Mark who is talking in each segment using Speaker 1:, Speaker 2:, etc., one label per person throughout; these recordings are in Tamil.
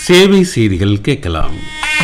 Speaker 1: சேவை செய்திகள் கேட்கலாம்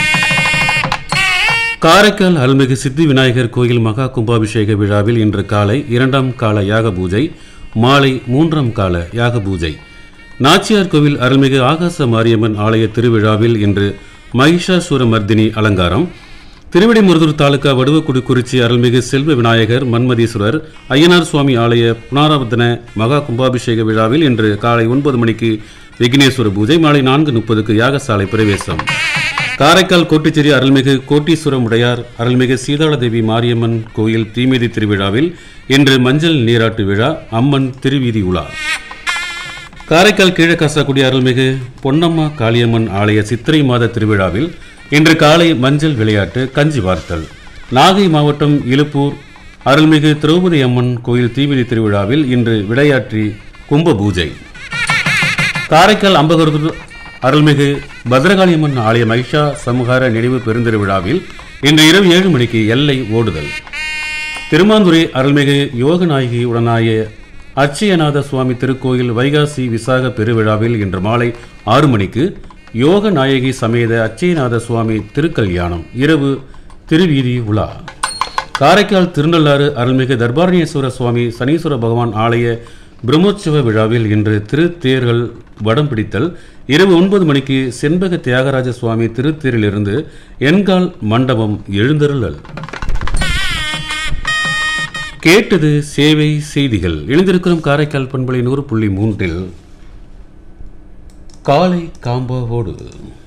Speaker 1: காரைக்கால் அருள்மிகு சித்தி விநாயகர் கோயில் மகா கும்பாபிஷேக விழாவில் இன்று காலை இரண்டாம் கால யாக பூஜை மாலை மூன்றாம் கால யாக பூஜை நாச்சியார் கோவில் அருள்மிகு ஆகாச மாரியம்மன் ஆலய திருவிழாவில் இன்று மகிஷாசுர மர்தினி அலங்காரம் திருவிடைமுருகூர் தாலுகா வடுவக்குடி குறிச்சி அருள்மிகு செல்வ விநாயகர் மன்மதீஸ்வரர் ஐயனார் சுவாமி ஆலய புனராவர்த்தன மகா கும்பாபிஷேக விழாவில் இன்று காலை ஒன்பது மணிக்கு விக்னேஸ்வர பூஜை மாலை நான்கு முப்பதுக்கு யாகசாலை பிரவேசம் காரைக்கால் கோட்டிச்சேரி அருள்மிகு கோட்டீஸ்வரம் உடையார் அருள்மிகு சீதாளதேவி மாரியம்மன் கோயில் தீமிதி திருவிழாவில் இன்று மஞ்சள் நீராட்டு விழா அம்மன் திருவீதி உலா காரைக்கால் கீழக்காசாக்குடி அருள்மிகு பொன்னம்மா காளியம்மன் ஆலய சித்திரை மாத திருவிழாவில் இன்று காலை மஞ்சள் விளையாட்டு கஞ்சி வார்த்தல் நாகை மாவட்டம் இலுப்பூர் அருள்மிகு திரௌபதி அம்மன் கோயில் தீமிதி திருவிழாவில் இன்று விளையாற்றி கும்ப பூஜை காரைக்கால் அம்பகருது அருள்மிகு பத்ரகாளியம்மன் ஆலய மகிஷா சமூகார நினைவு பெருந்திருவிழாவில் இன்று இரவு ஏழு மணிக்கு எல்லை ஓடுதல் திருமாந்துறை அருள்மிகு யோகநாயகி உடனாய அச்சயநாத சுவாமி திருக்கோயில் வைகாசி விசாக பெருவிழாவில் இன்று மாலை ஆறு மணிக்கு யோக நாயகி சமேத அச்சயநாத சுவாமி திருக்கல்யாணம் இரவு திருவீதி உலா காரைக்கால் திருநள்ளாறு அருள்மிகு தர்பாரணேஸ்வர சுவாமி சனீஸ்வர பகவான் ஆலய பிரம்மோற்சவ விழாவில் இன்று திருத்தேர்கள் வடம் பிடித்தல் இரவு ஒன்பது மணிக்கு செண்பக தியாகராஜ சுவாமி திருத்தேரிலிருந்து எண்கால் மண்டபம் எழுந்தருளல் கேட்டது சேவை செய்திகள் இணைந்திருக்கிறோம் காரைக்கால் பண்பலை நூறு புள்ளி மூன்றில் காலை காம்போவோடு